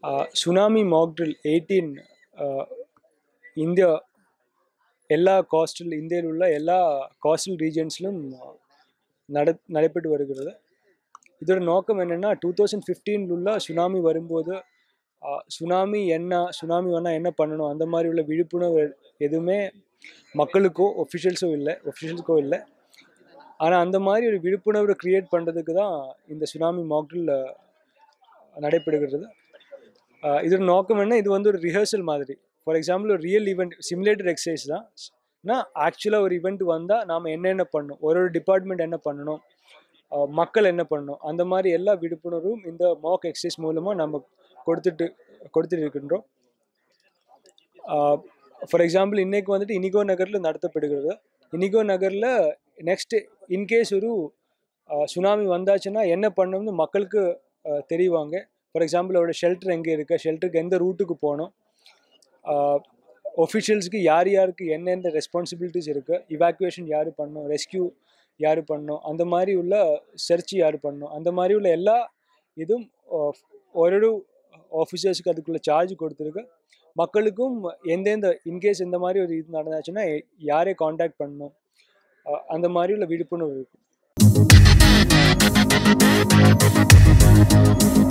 tsunami mock drill eighteen India எல்லா coastal இந்தியாவில் உள்ள எல்லா கோஸ்டல் ரீஜன்ஸ்லும் நட நடைபெற்று வருகிறது இதோட நோக்கம் என்னென்னா டூ தௌசண்ட் ஃபிஃப்டீனில் உள்ள சுனாமி வரும்போது சுனாமி என்ன சுனாமி வந்தால் என்ன பண்ணணும் அந்த மாதிரி உள்ள விழிப்புணர்வு எதுவுமே மக்களுக்கோ ஒஃபிஷியல்ஸோ இல்லை ஒஃபிஷியல்ஸுக்கோ இல்லை ஆனால் அந்த மாதிரி ஒரு விழிப்புணர்வு க்ரியேட் பண்ணுறதுக்கு தான் இந்த சுனாமி மாக்டில் நடைபெறுகிறது இதோட நோக்கம் என்ன இது வந்து ஒரு ரிஹர்சல் மாதிரி ஃபார் எக்ஸாம்பிள் ஒரு ரியல் ஈவெண்ட் சிமுலேட்டட் எக்ஸசைஸ் தான் ஆனால் ஆக்சுவலாக ஒரு ஈவெண்ட் வந்தால் நாம் என்னென்ன பண்ணணும் ஒரு ஒரு டிபார்ட்மெண்ட் என்ன பண்ணணும் மக்கள் என்ன பண்ணணும் அந்த மாதிரி எல்லா விழிப்புணர்வும் இந்த மாக் எக்ஸசைஸ் மூலமாக நம்ம கொடுத்துட்டு கொடுத்துட்டு இருக்கின்றோம் ஃபார் எக்ஸாம்பிள் இன்றைக்கு வந்துட்டு இனிகோ நகரில் நடத்தப்படுகிறது இனிகோ நகரில் நெக்ஸ்ட்டு இன்கேஸ் ஒரு சுனாமி வந்தாச்சுன்னா என்ன பண்ணணும்னு மக்களுக்கு தெரிவாங்க ஃபார் எக்ஸாம்பிள் அவரோட ஷெல்டர் எங்கே இருக்குது ஷெல்டருக்கு எந்த ரூட்டுக்கு போகணும் ஒஃபிஷியல்ஸுக்கு யார் யாருக்கு என்னென்ன ரெஸ்பான்சிபிலிட்டிஸ் இருக்குது இவாக்குவேஷன் யார் பண்ணணும் ரெஸ்கியூ யார் பண்ணணும் அந்த மாதிரி உள்ள சர்ச் யார் பண்ணணும் அந்த மாதிரி உள்ள எல்லா இதுவும் ஒரு ஆஃபீஸர்ஸுக்கு அதுக்குள்ள சார்ஜ் கொடுத்துருக்கு மக்களுக்கும் எந்தெந்த இன்கேஸ் இந்த மாதிரி ஒரு இது நடந்தாச்சுன்னா யாரே காண்டாக்ட் பண்ணணும் அந்த மாதிரி உள்ள விழிப்புணர்வு இருக்கும்